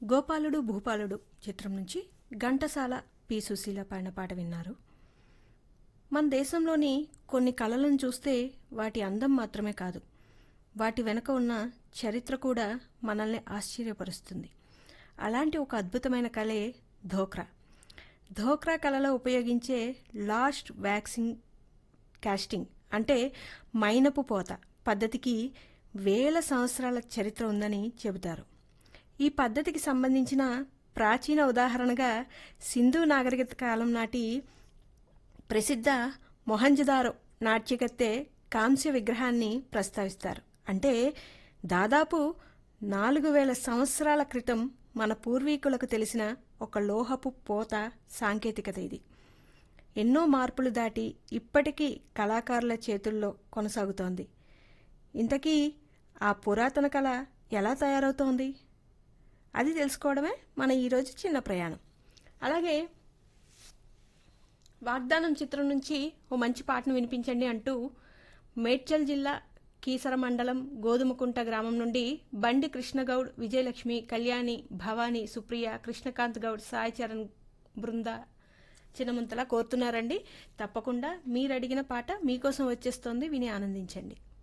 గోపాలుడు భూపాలుడు చిత్రం నుంచి ఘంటసాల పి సుశీల పాడిన పాట విన్నారు మన దేశంలోని కొన్ని కళలను చూస్తే వాటి అందం మాత్రమే కాదు వాటి వెనుక ఉన్న చరిత్ర కూడా మనల్ని ఆశ్చర్యపరుస్తుంది అలాంటి ఒక అద్భుతమైన కళే ధోక్రా ధోక్రా కళలో ఉపయోగించే లాస్ట్ వ్యాక్సింగ్ కాస్టింగ్ అంటే మైనపు పోత పద్ధతికి వేల సంవత్సరాల చరిత్ర ఉందని చెబుతారు ఈ పద్ధతికి సంబంధించిన ప్రాచీన ఉదాహరణగా సింధు నాగరికత కాలం నాటి ప్రసిద్ధ మొహంజదారో నాట్యకత్తె కాంస్య విగ్రహాన్ని ప్రస్తావిస్తారు అంటే దాదాపు నాలుగు వేల సంవత్సరాల క్రితం మన పూర్వీకులకు తెలిసిన ఒక లోహపు పోత సాంకేతికత ఇది ఎన్నో మార్పులు దాటి ఇప్పటికీ కళాకారుల చేతుల్లో కొనసాగుతోంది ఇంతకీ ఆ పురాతన కళ ఎలా తయారవుతోంది అది తెలుసుకోవడమే మన ఈరోజు చిన్న ప్రయాణం అలాగే వాగ్దానం చిత్రం నుంచి ఓ మంచి పాటను వినిపించండి అంటూ మేడ్చల్ జిల్లా కీసర మండలం గోధుమకుంట గ్రామం నుండి బండి కృష్ణగౌడ్ విజయలక్ష్మి కళ్యాణి భవానీ సుప్రియ కృష్ణకాంత్ గౌడ్ సాయి చరణ్ బృంద చిన్నమంతలా కోరుతున్నారండి తప్పకుండా మీరు అడిగిన పాట మీకోసం వచ్చేస్తోంది విని ఆనందించండి